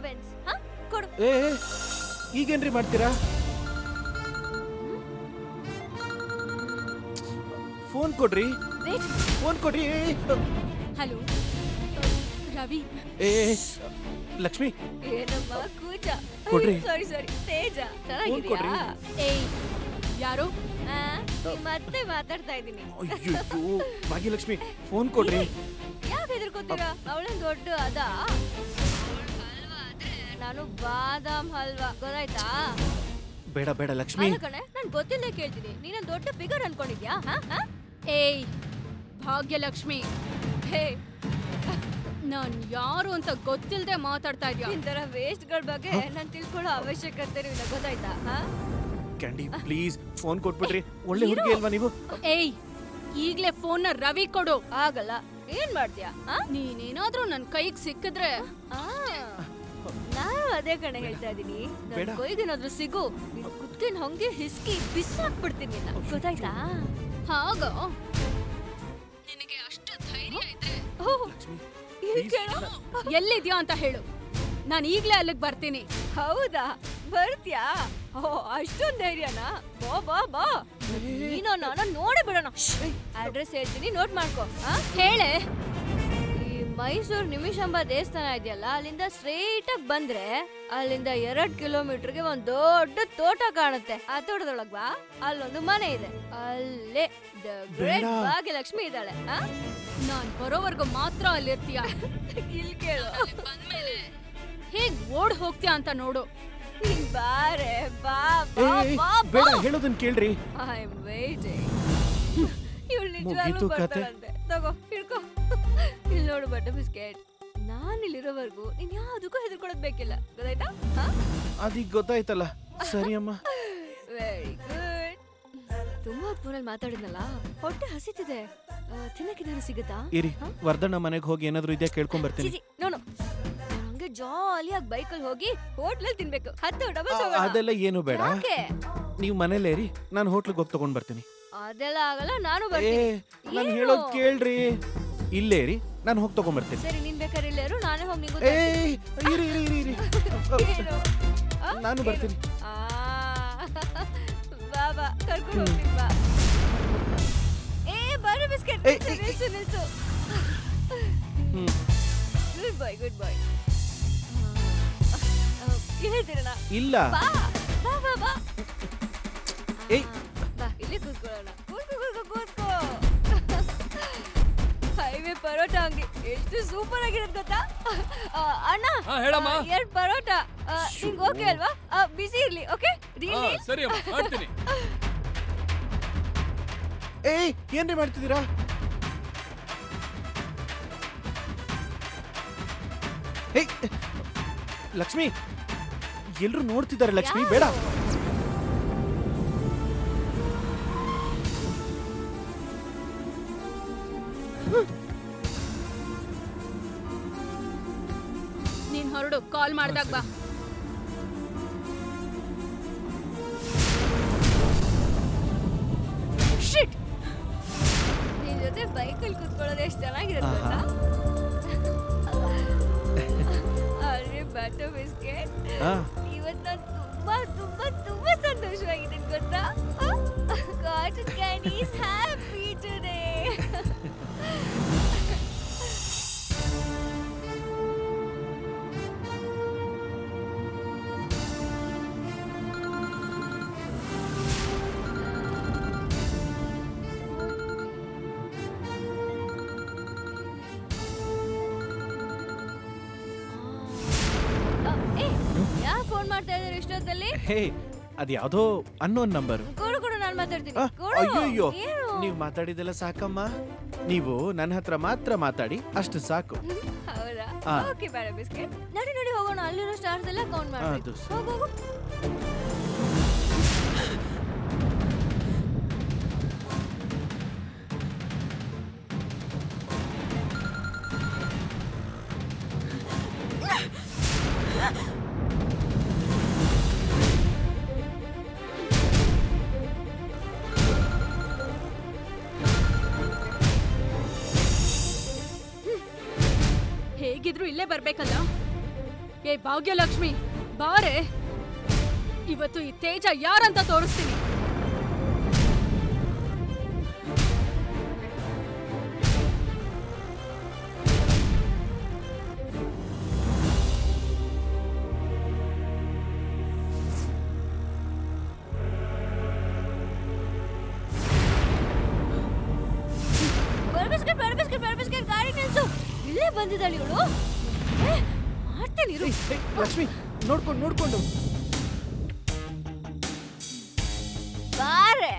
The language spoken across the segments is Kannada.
ಬೆನ್ಸ್ ಹಾ ಕೊಡು ಏ ಏ, ಈಗೇನ್ರಿ ಮಾಡ್ತೀರಾ ಫೋನ್ ಕೊಡ್ರಿ ವೇಟ್ ಫೋನ್ ಕೊಡ್ರಿ ಏ, ಏ, ಹಲೋ ರವಿ ಏ ಏ, ಲಕ್ಷ್ಮಿ ಏನಮ್ಮ ಕೂಜ ಕೊಡ್ರಿ. ಸಾರಿ ಸಾರಿ ತೇಜ ಚೆನ್ನಾಗಿದ್ಯಾ ಏಯ್ ಯಾರು ಆ, ನೀವ್ ಮತ್ತೆ ಮಾತಾಡ್ತಾ ಇದ್ದೀನಿ ಅಯ್ಯೋ ಭಾಗ್ಯಲಕ್ಷ್ಮಿ ಫೋನ್ ಕೊಡ್ರಿ ಯಾಕೆ ಹೆದರ್ಕೋತೀರಾ ಅವಳೇನ್ ದೊಡ್ಡ ಅದ ಹಲ್ವಾ ಆದ್ರೆ ನಾನು ಬಾದಾಮ್ ಹಲ್ವಾ ಗೊತ್ತಾಯ್ತಾ ಬೇಡ ಬೇಡ ಲಕ್ಷ್ಮಿ ಅಲ್ಲ ಕಣೆ ನಾನ್ ಗೊತ್ತಿಲ್ಲದೆ ಕೇಳ್ತೀನಿ ನೀನೊಂದ್ ದೊಡ್ಡ ಫಿಗರ್ ಅನ್ಕೊಂಡಿದ್ಯಾ ಹಾ ಹಾ ಏಯ್ ಭಾಗ್ಯಲಕ್ಷ್ಮಿ ಹೇ ನಾನ್ ಯಾರು ಅಂತ ಗೊತ್ತಿಲ್ದೆ ಮಾತಾಡ್ತಾ ಇದ್ಯಾ ನಿನ್ ತರ ವೇಸ್ಟ್ ಗಳ ಬಗ್ಗೆ ನಾನ್ ತಿಳ್ಕೊಳ್ಳೋ ಅವಶ್ಯಕತೆ ಇಲ್ಲ ಗೊತ್ತಾಯ್ತಾ ಹಾ ಕ್ಯಾಂಡಿ ಪ್ಲೀಸ್ ಫೋನ್ ಕೊಟ್ಬಿಡ್ರಿ ಒಳ್ಳೆ ಇರು. ಹುಡುಗಿ ಅಲ್ವಾ ನೀವು ಏಯ್ ಈಗ್ಲೇ ಫೋನ್ನ ರವಿ ಕೊಡು ಆಗಲ್ಲ ಏನ್ ಮಾಡ್ತೀಯಾ ಆ? ನೀನೇನಾದ್ರೂ ನನ್ ಕೈಗ್ ಸಿಕ್ಕಿದ್ರೆ ಆ, ನಾನು ಅದೇ ಕಣೆ ಹೇಳ್ತಾ ಇದೀನಿ ಬೇಡ. ನನ್ ಕೊಯ್ಗೇನಾದ್ರೂ ಸಿಗು ನಿನ್ ಕುತ್ತಿನ ಹಂಗೆ ಹಿಸ್ಕಿ ಬಿಸಾಕ್ಬಿಡ್ತೀನಿ ನಿನ್ನ ಗೊತ್ತಾಯ್ತಾ ಹಾಗ ನಿನಗೆ ಅಷ್ಟು ಧೈರ್ಯ ಇದ್ರೆ ಓಹ್, ಲಕ್ಷ್ಮಿ ಇಲ್ಲಿ please, ಕೇಳು. ಎಲ್ಲಿದ್ಯಾ ಅಂತ ಹೇಳು ನಾನು ಈಗ್ಲೇ ಅಲ್ಲಿಗೆ ಬರ್ತೀನಿ ಹೌದಾ ಬರ್ತ್ಯಾ ಓ ಅಷ್ಟೊಂದ್ ಧೈರ್ಯನಾ ಬಾ ಬಾ ಬಾ ನೀನು ನಾನು ನೋಡೇ ಬಿಡೋಣ ಅಡ್ರೆಸ್ ಹೇಳ್ತೀನಿ ನೋಟ್ ಮಾಡ್ಕೋ ಆ? ಹೇಳೆ ಈ ಮೈಸೂರು ನಿಮಿಷಂಬ ದೇವಸ್ಥಾನ ಇದೆಯಲ್ಲ ಅಲ್ಲಿಂದ ಸ್ಟ್ರೈಟ್ ಆಗಿ ಬಂದ್ರೆ ಅಲ್ಲಿಂದ ಎರಡ್ ಕಿಲೋಮೀಟರ್ಗೆ ಒಂದ್ ದೊಡ್ಡ ತೋಟ ಕಾಣುತ್ತೆ ಆ ತೋಟದೊಳಗ್ ಬಾ ಅಲ್ಲೊಂದು ಮನೆ ಇದೆ ಅಲ್ಲೇ ದ ಗ್ರೇಟ್ ಬೇಡ. ಭಾಗ್ಯಲಕ್ಷ್ಮಿ ಇದ್ದಾಳೆ ಆ? ನಾನ್ ಬರೋವರ್ಗು ಮಾತ್ರ ಅಲ್ಲಿರ್ತೀಯ ಇಲ್ ಕೇಳು ಹೇಗ್ ಓಡ್ ಹೋಗ್ತೀಯ ಅಂತ ನೋಡು ನೀನ್ ಬಾರೆ ಬಾ ಏ, ಬಾ ಏ, ಬಾ ಬೇಡ ಬಾ ಹೇಳೋದನ್ ಕೇಳ್ರಿ ಐ ಆಮ್ ವೇಟಿಂಗ್ ಇವಳು ನಿಜವಾಗ್ಲೂ ಮುಗೀತು ಕತೆ. ಬರ್ತಾಳಂತೆ ತಗೋ ಹಿಡ್ಕೋ ಇಲ್ಲಿ ನೋಡು ಬಟ್ಟೆ ಬಿಸ್ಕೆಟ್ ನಾನು ಇಲ್ಲಿರೋವರೆಗೂ ನೀನ್ ಯಾವ್ದಕ್ಕೂ ಹೆದರ್ಕೊಳ್ಳೋದ್ ಬೇಕಿಲ್ಲ ಗೊತ್ತಾಯ್ತಾ ಅದೀಗ ಗೊತ್ತಾಯ್ತಲ್ಲ ಸರಿ ಅಮ್ಮ ವೆರಿ ಗುಡ್ ತುಂಬಾ ಫೋನಲ್ಲಿ ಮಾತಾಡಿದ್ನಲ್ಲ ಹೊಟ್ಟೆ ಹಸಿತಿದೆ ಆ, ತಿನ್ನಕ್ಕೇನಾದ್ರು ಸಿಗುತ್ತಾ ಇರಿ ವರ್ಧಣ್ಣ ಮನೆಗೆ ಹೋಗಿ ಏನಾದ್ರು ಇದೆಯಾ ಕೇಳ್ಕೊಂಡ್ ಬರ್ತೀನಿ ಚಿಚಿ ನೋನು ಹಂಗೆ ಜಾಲಿಯಾಗಿ ಬೈಕಲ್ಲಿ ಹೋಗಿ ಹೋಟ್ಲಲ್ಲಿ ತಿನ್ಬೇಕು ಹತ್ತು ಡಬಲ್ ಆ, ಅದೆಲ್ಲ ಏನು ಬೇಡ ಯಾಕೆ ನೀವು ಮನೇಲೇ ಇರಿ ನಾನು ಹೋಟ್ಲಿಗೆ ಹೋಗಿ ತಗೊಂಡ್ ಬರ್ತೀನಿ ಅದೆಲ್ಲ ಆಗಲ್ಲ ನಾನು ಏ ಬರ್ತೀನಿ ನಾನು ಏನು? ಹೇಳೋದ್ ಕೇಳ್ರಿ ಇಲ್ಲೇ ಇರಿ ನಾನು ಹೋಗಿ ತಗೊಂಡ್ ಬರ್ತೀನಿ ಸರಿ ನೀನ್ ಬೇಕಾದ್ರೆ ಇಲ್ಲೇರು ನಾನೇ ಹೋಗಿ ನಿಂಗೂ ಏ ಇರಿ ಇರಿ ಇರಿ ಇರಿ ಏನು? ಆ? ನಾನು ಏನು? ಬರ್ತೀನಿ ಆ, ಬಾ ಬಾ ಕರ್ಕೊಂಡು ಹೋಗ್ತೀನಿ ಬಾ ಏ ಬರು ಬಿಸ್ಕೆಟ್ ಏ, ನಿಲ್ಸು ನಿಲ್ಸು ನಿಲ್ಸು ಹ್ಮ್ ಗುಡ್ ಬಾಯ್ ಗುಡ್ ಬಾಯ್ ಇಲ್ಲೇ ತಿರೋಣ ಇಲ್ಲ ಬಾ ಬಾ ಬಾ ಬಾ ಏಯ್. ಆ, ಬಾ ಇಲ್ಲಿ ಕೂತ್ಕೊಳ್ಳೋಣ ಕೂತ್ಕೋ ಕೂತ್ಕೋ ಕೂತ್ಕೋ ಹೈವೇ ಪರೋಟ ಅಂಗಡಿ ಎಷ್ಟು ಸೂಪರ್ ಆಗಿರೋದು ಗೊತ್ತಾ ಆ, ಅಣ್ಣ ಹಾ, ಹೇಳಮ್ಮ. ಆ, ಎರಡ್ ಪರೋಟ ಆ, ನಿಂಗ್ ಓಕೆ ಅಲ್ವಾ ಆ, ಬಿಸಿ ಇರ್ಲಿ ಓಕೆ ಹಾ ರೀಲಿ ಸರಿ ಅಮ್ಮ ಮಾಡ್ತೀನಿ ಏಯ್ ಏನ್ರಿ ಮಾಡ್ತಿದ್ದೀರಾ ಏಯ್ ಲಕ್ಷ್ಮಿ ಎಲ್ರು ನೋಡ್ತಿದ್ದಾರೆ ಲಕ್ಷ್ಮಿ ಬೇಡ ನೀನ್ ಹೊರಡು ಕಾಲ್ ಮಾಡ್ದಾಗ ಬಾ ಶಿಟ್ ನಿನ್ ಜೊತೆ ಬೈಕಲ್ಲಿ ಕೂತ್ಕೊಳ್ಳೋದು ಎಷ್ಟು ಚೆನ್ನಾಗಿರುತ್ತೆ ಗೊತ್ತಾ ಅರೆ ಬಟರ್ ಬಿಸ್ಕೆಟ್ ಹಾ ಇವತ್ತು ನಾನು ತುಂಬಾ ತುಂಬಾ ತುಂಬಾ ಸಂತೋಷವಾಗಿದ್ದೀನಿ ಗೊತ್ತಾ cotton candy is happy today ಏ ಯಾ ಫೋನ್ ಮಾಡ್ತಾ ಇದ್ದಾರೆ ಇಷ್ಟೊತ್ತಲ್ಲಿ ಹೇ ಅದ್ ಯಾವ್ದೋ ಅನ್ನೋನ್ ನಂಬರ್ ಕೊಡು ಕೊಡು ನಾನು ಮಾತಾಡ್ತೀನಿ ಕೊಡು ಅಯ್ಯೋ ಏನು ನೀವ್ ಮಾತಾಡಿದೆಲ್ಲ ಸಾಕಮ್ಮ ನೀವು ನನ್ನ ಹತ್ರ ಮಾತ್ರ ಮಾತಾಡಿ ಅಷ್ಟು ಸಾಕು ಹ್ಮ್, ಹೌದಾ ಆ. ಓಕೆ ಬೇಡ ಬಿಸ್ಕೆಟ್ ನಡಿ ನಡಿ ಹೋಗೋಣ ಅಲ್ಲಿರೋ ಸ್ಟಾರ್ಸ್ ಎಲ್ಲ ಕೌಂಟ್ ಮಾಡ್ಬೇಕು ಅದು ಸರಿ. ಹೋಗು ಹೋಗು ಹೇಗಿದ್ರು ಇಲ್ಲೇ ಬರ್ಬೇಕಲ್ಲ ಏ ಭಾಗ್ಯಲಕ್ಷ್ಮಿ ಬಾರೆ ಇವತ್ತು ಈ ತೇಜ ಯಾರಂತ ತೋರಿಸ್ತೀನಿ ಬರ್ಬಿಸ್ಕೆಟ್ ಬರ್ಬಿಸ್ಕೆಟ್ ಬರ್ಬಿಸ್ಕೆಟ್ ಗಾಡಿ ನಿಲ್ಸು ಇಲ್ಲೇ ಬಂದಿದ್ದಾಳೆ ಇವಳು ಮಾಡ್ತೀನಿ ಇರು ಏಯ್, ಏಯ್, ಲಕ್ಷ್ಮಿ ನೋಡ್ಕೊಂಡು ನೋಡ್ಕೊಂಡು ಬಾರೆ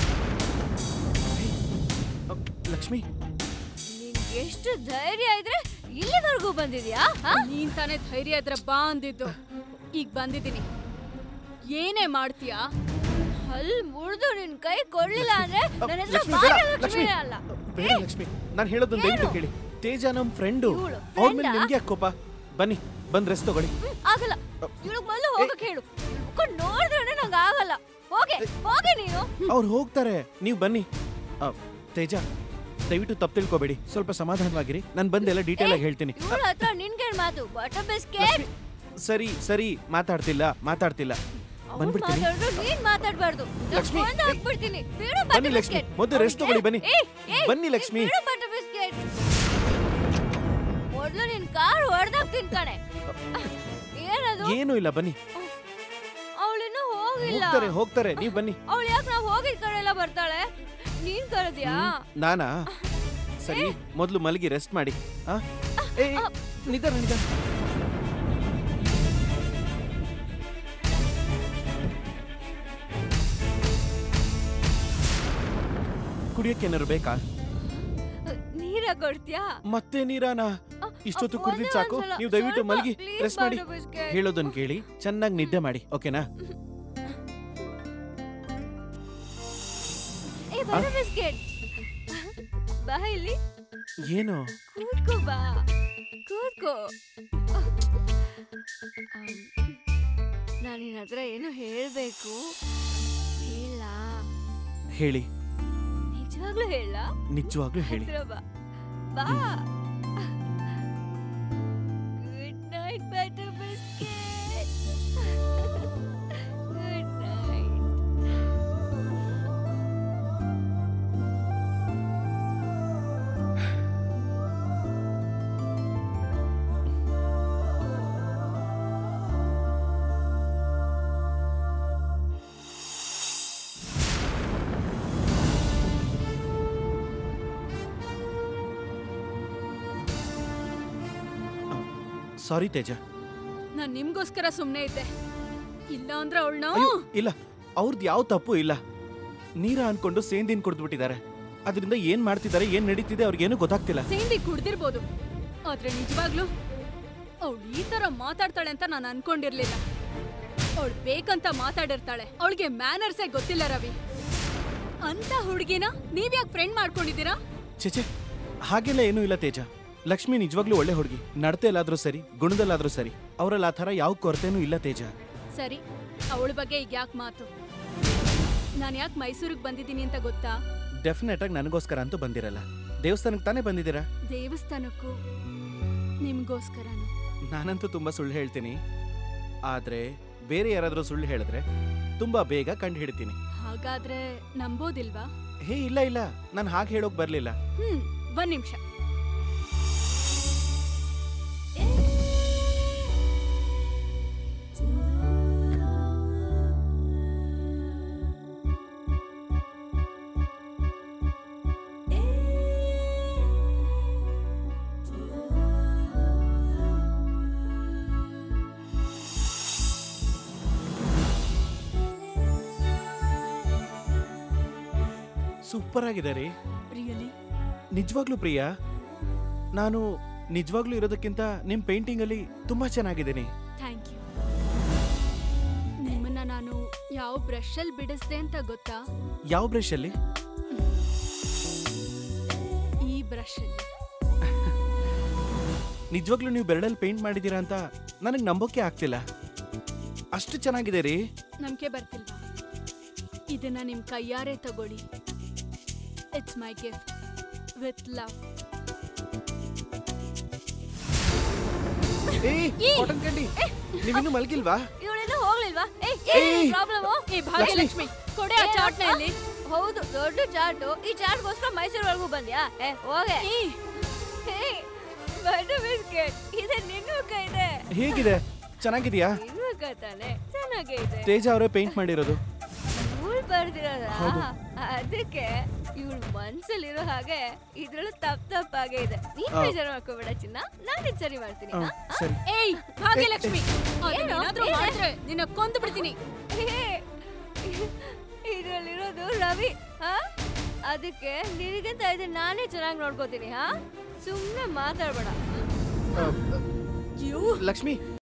ಅ, ಲಕ್ಷ್ಮಿ ನಿನ್ಗೆ ಎಷ್ಟು ಧೈರ್ಯ ಇದ್ರೆ ಇಲ್ಲಿವರೆಗೂ ಬಂದಿದ್ಯಾ ಹಾ? ನೀನ್ ತಾನೇ ಧೈರ್ಯ ಇದ್ರೆ ಬಾ ಅಂದಿದ್ದು ಈಗ ಬಂದಿದ್ದೀನಿ ಏನೇ ಮಾಡ್ತೀಯಾ ಹಲ್ ಮುರಿದು ನಿನ್ ಕೈ ಕೊಡ್ಲಿಲ್ಲ ಅಂದ್ರೆ ಅ, ನನ್ನ ಹೆಸರು ಲಕ್ಷ್ಮಿ, ಬೇಡ, ಭಾಗ್ಯಲಕ್ಷ್ಮಿ ಲಕ್ಷ್ಮಿ. ಅಲ್ಲ ಬೇಡ ಲಕ್ಷ್ಮಿ ನಾನು ಹೇಳೋದನ್ನ ದಯವಿಟ್ಟು ಏನು? ಕೇಳಿ ತೇಜ ನಮ್ ಫ್ರೆಂಡು ಇವ್ಳು ಅವ್ರ ಮೇಲೆ friend ಆ? ನಿಮ್ಗೆ ಯಾಕೆ ಕೋಪ ಬನ್ನಿ ಬಂದ್ ರೆಸ್ಟ್ ತಗೊಳ್ಳಿ ಹ್ಮ್, ಆಗಲ್ಲ ಇವಳಿಗೆ ಮೊದಲು ಹೋಗಕ್ ಹೇಳು ಮುಖ ನೋಡಿದ್ರೆ ನಂಗೆ ಆಗಲ್ಲ ಹೋಗೆ ಹೋಗೆ ನೀನು ಅವ್ರು ಹೋಗ್ತಾರೆ ನೀವು ಬನ್ನಿ ಅ, ತೇಜ ದಯವಿಟ್ಟು ತಪ್ಪು ತಿಳ್ಕೊಬೇಡಿ ಸ್ವಲ್ಪ ಸಮಾಧಾನವಾಗಿರಿ ನಾನು ಬಂದೆಲ್ಲ ಡೀಟೇಲ್ ಆಗಿ ಹೇಳ್ತೀನಿ ಅ, ಇವಳ ಹತ್ರ ನಿನ್ಗೆ ಮಾತು ಬಟರ್ ಬಿಸ್ಕೆಟ್ ಲಕ್ಷ್ಮಿ, ಸರಿ ಸರಿ ಮಾತಾಡ್ತಿಲ್ಲ ಮಾತಾಡ್ತಿಲ್ಲ ಅವ್ರು ಬಂದ್ಬಿಡ್ತೀನಿ ಮಾತಾಡಿದ್ರು ನೀನ್ ಮಾತಾಡ್ಬಾರ್ದು ಲಕ್ಷ್ಮಿ, ಕೊಂದು ಏಯ್. ಹಾಕ್ಬಿಡ್ತೀನಿ ಬಿಡು ಬನ್ನಿ butter ಲಕ್ಷ್ಮಿ, biscuit. ಮೊದ್ಲು rest ತಗೊಳ್ಳಿ, ಬನ್ನಿ. ಏಯ್, ಏಯ್, ಬನ್ನಿ ನೀನ್ ಲಕ್ಷ್ಮಿ. ಬಿಡು butter biscuit. ಮೊದ್ಲು ನಿನ್ ಕಾರ್ ಹೊಡೆದಾಕ್ತೀನಿ ಕಣೆ ಏನದು ಏನೂ ಇಲ್ಲ ಬನ್ನಿ ಅವಳಿನ್ನೂ ಹೋಗಿಲ್ಲ ಹೋಗ್ತಾರೆ ಹೋಗ್ತಾರೆ ನೀವು ಬನ್ನಿ ಅವಳು ಯಾಕೆ ನಾವು ಹೋಗಿದ್ ಕಡೆ ಎಲ್ಲ ಬರ್ತಾಳೆ ನೀನ್ ಕರೆದ್ಯಾ ನಾನಾ ಸರಿ ಮೊದಲು ಮಲಗಿ ರೆಸ್ಟ್ ಮಾಡಿ ಆ? ಏ ಏ, ನಿಧಾನ ನಿಧಾನ ಕುಡಿಯಕ್ಕೇನಾರು ಬೇಕಾ ನೀರ ಕೊಡ್ತೀಯಾ ಮತ್ತೆ ನೀರಾನ ಇಷ್ಟೊತ್ತು ಒಂದೇ ಕುಡ್ದಿದ್ ಸಾಕು ಒಂದ್ಸಲ, ನೀವು ದಯವಿಟ್ಟು ಸ್ವಲ್ಪ, ಮಲಗಿ please ರೆಸ್ಟ್ ಮಾಡಿ butter biscuit. ಹೇಳೋದನ್ನ ಕೇಳಿ ಚೆನ್ನಾಗಿ ನಿದ್ದೆ ಮಾಡಿ ಓಕೆನಾ ಏ ಬಟರ್ ಬಿಸ್ಕೆಟ್ ಬಾ ಇಲ್ಲಿ ಏನು ಕೂತ್ಕೋ ಬಾ ಕೂತ್ಕೋ ನಾನು ನಿನ್ನ ಹತ್ರ ಏನು ಹೇಳಬೇಕು ಹೇಳ ಹೇಳಿ ನಿಜವಾಗ್ಲೂ ಹೇಳ ನಿಜವಾಗ್ಲೂ ಹೇಳಿ ಹತ್ರ ಬಾ ಬಾ good night butter biscuit good night sorry Teja ನಾನ್ ನಿಮ್ಗೋಸ್ಕರ ಸುಮ್ನೆ ಇದ್ದೆ ಇಲ್ಲ ಅಂದ್ರೆ ಅವಳನ್ನ ಅಯ್ಯೋ ಇಲ್ಲ ಅವ್ರದ್ದು ಯಾವ ತಪ್ಪು ಇಲ್ಲ ನೀರ ಅನ್ಕೊಂಡು ಸೇಂದಿನ್ ಕುಡ್ದ್ಬಿಟ್ಟಿದ್ದಾರೆ ಅದರಿಂದ ಏನ್ ಮಾಡ್ತಿದ್ದಾರೆ ಏನ್ ನಡೀತಿದೆ ಅವ್ರಿಗೇನು ಗೊತ್ತಾಗ್ತಿಲ್ಲ ಸೇಂದಿ ಕುಡ್ದಿರ್ಬೋದು ಆದ್ರೆ ನಿಜವಾಗ್ಲು ಅವಳು ಈ ತರ ಮಾತಾಡ್ತಾಳೆ ಅಂತ ನಾನು ಅನ್ಕೊಂಡಿರ್ಲಿಲ್ಲ ಅವಳು ಬೇಕಂತ ಮಾತಾಡಿರ್ತಾಳೆ ಅವಳಿಗೆ ಮ್ಯಾನರ್ಸೇ ಗೊತ್ತಿಲ್ಲ ರವಿ ಅಂತ ಹುಡುಗಿನ ನೀವ್ಯಾಕೆ ಫ್ರೆಂಡ್ ಮಾಡ್ಕೊಂಡಿದ್ದೀರಾ ಚೇಚೆ ಹಾಗೆಲ್ಲ ಏನೂ ಇಲ್ಲ ತೇಜ ಲಕ್ಷ್ಮಿ ನಿಜವಾಗ್ಲೂ ಒಳ್ಳೆ ಹುಡುಗಿ ನಡತೆಯಲ್ಲಾದ್ರೂ ಸರಿ ಗುಣದಲ್ಲಾದ್ರೂ ಸರಿ ಅವರಲ್ಲಿ ಆ ಥರ ಯಾವ ಕೊರತೆನೂ ಇಲ್ಲ ತೇಜ ಸರಿ ಅವಳ ಬಗ್ಗೆ ಈಗ ಯಾಕೆ ಮಾತು ನಾನು ಯಾಕೆ ಮೈಸೂರಿಗೆ ಬಂದಿದ್ದೀನಿ ಅಂತ ಗೊತ್ತಾ ಡೆಫಿನೆಟ್ ಆಗಿ ನನಗೋಸ್ಕರ ಅಂತೂ ಬಂದಿರಲ್ಲ ದೇವಸ್ಥಾನಕ್ಕೆ ತಾನೇ ಬಂದಿದ್ದೀರಾ ದೇವಸ್ಥಾನಕ್ಕೂ ನಿಮ್ಗೋಸ್ಕರನು ನಾನಂತೂ ತುಂಬಾ ಸುಳ್ಳು ಹೇಳ್ತೀನಿ ಆದ್ರೆ ಬೇರೆ ಯಾರಾದ್ರೂ ಸುಳ್ಳು ಹೇಳಿದ್ರೆ ತುಂಬಾ ಬೇಗ ಕಂಡು ಹಿಡಿತೀನಿ ಹಾಗಾದ್ರೆ ನಂಬೋದಿಲ್ವಾ ಹೇ ಇಲ್ಲ ಇಲ್ಲ ನಾನು ಹಾಗೆ ಹೇಳೋಕ್ ಬರ್ಲಿಲ್ಲ ಹ್ಮ್ ಒಂದ್ ನಿಮಿಷ ಸೂಪರ್ ಆಗಿದೆ ರೀ ರಿಯಲಿ ನಿಜವಾಗ್ಲೂ ಪ್ರಿಯಾ ನಾನು ನಿಜವಾಗ್ಲೂ ಇರೋದಕ್ಕಿಂತ ನಿಮ್ ಪೇಂಟಿಂಗ್ ಅಲ್ಲಿ ತುಂಬಾ ಚೆನ್ನಾಗಿದ್ದೀನಿ ಥ್ಯಾಂಕ್ ಯು ನಿಮ್ಮನ್ನ ನಾನು ಯಾವ ಬ್ರಷಲ್ಲಿ ಬಿಡಿಸ್ದೆ ಅಂತ ಗೊತ್ತಾ ಯಾವ ಬ್ರಷ್ ಅಲ್ಲಿ ಈ ಬ್ರಷಲ್ಲಿ ನಿಜವಾಗ್ಲೂ ನೀವು ಬೆರಳಲ್ಲಿ ಪೇಂಟ್ ಮಾಡಿದ್ದೀರಾ ಅಂತ ನನಗೆ ನಂಬೋಕೆ ಆಗ್ತಿಲ್ಲ ಅಷ್ಟು ಚೆನ್ನಾಗಿದೆ ರೀ ನಂಬಿಕೆ ಬರ್ತಿಲ್ವಾ ಇದನ್ನ ನಿಮ್ ಕೈಯಾರೆ ತಗೊಳ್ಳಿ it's my gift with love ಏಯ್ ಕಾಟನ್ ಕ್ಯಾಂಡಿ ನೀವಿನ್ನೂ ಮಲಗಿಲ್ವಾ ಇವಳಿಂದ ಹೋಗ್ಲಿಲ್ವಾ ಏಯ್! ಪ್ರಾಬ್ಲಮ್ ಏ ಭಾಗ್ಯಲಕ್ಷ್ಮಿ ಕೊಡೆ ಆ ಚಾಟ್ನ ಇಲ್ಲಿ ಹೌದು ದೊಡ್ಡ ಚಾಟು ಈ ಚಾಟ್ಗೋಸ್ಕರ ಮೈಸೂರ್ವರೆಗೂ ಬಂದ್ಯಾ ಏ ಹೋಗೆ ಬಟರ್ ಬಿಸ್ಕೆಟ್ ಇದೆ ನಿನ್ನೂಕ ಇದೆ ಹೇಗಿದೆ ಚೆನ್ನಾಗಿದ್ಯಾ ನಿನ್ನೂಕ ತಾನೆ ಚೆನ್ನಾಗೇ ಇದೆ ತೇಜ ಅವರೇ ಪೇಂಟ್ ಮಾಡಿರೋದು ಇವಳು ಬರ್ದಿರೋದ ಹೌದು. ಅದಕ್ಕೆ ಇವಳು ಮನ್ಸಲ್ಲಿರೋ ಹಾಗೆ ಇದ್ರಲ್ಲೂ ತಪ್ಪ ತಪ್ಪಾಗೆ ಇದೆ ನೀನ್ ಆ. ಬೇಜಾರು ಮಾಡ್ಕೋಬೇಡ ಚಿನ್ನ ನಾನು ಇದ್ ಸರಿ ಮಾಡ್ತೀನಿ ಹ್ಮ್, ಹಾ? ಸರಿ ಏಯ್ ಭಾಗ್ಯಲಕ್ಷ್ಮಿ ಏನು? ಏನಾದ್ರೂ ಏನು? ಮಾಡಿದ್ರೆ ನಿನ್ನ ಕೊಂದು ಬಿಡ್ತೀನಿ ಹೇ, ಇದ್ರಲ್ಲಿರೋದು ರವಿ ಹಾ ಅದಕ್ಕೆ ನಿನಗಿಂತ ಇದನ್ನ ನಾನೇ ಚೆನ್ನಾಗಿ ನೋಡ್ಕೋತೀನಿ ಹಾ ಸುಮ್ನೆ ಮಾತಾಡ್ಬೇಡ ಆ, ಲಕ್ಷ್ಮಿ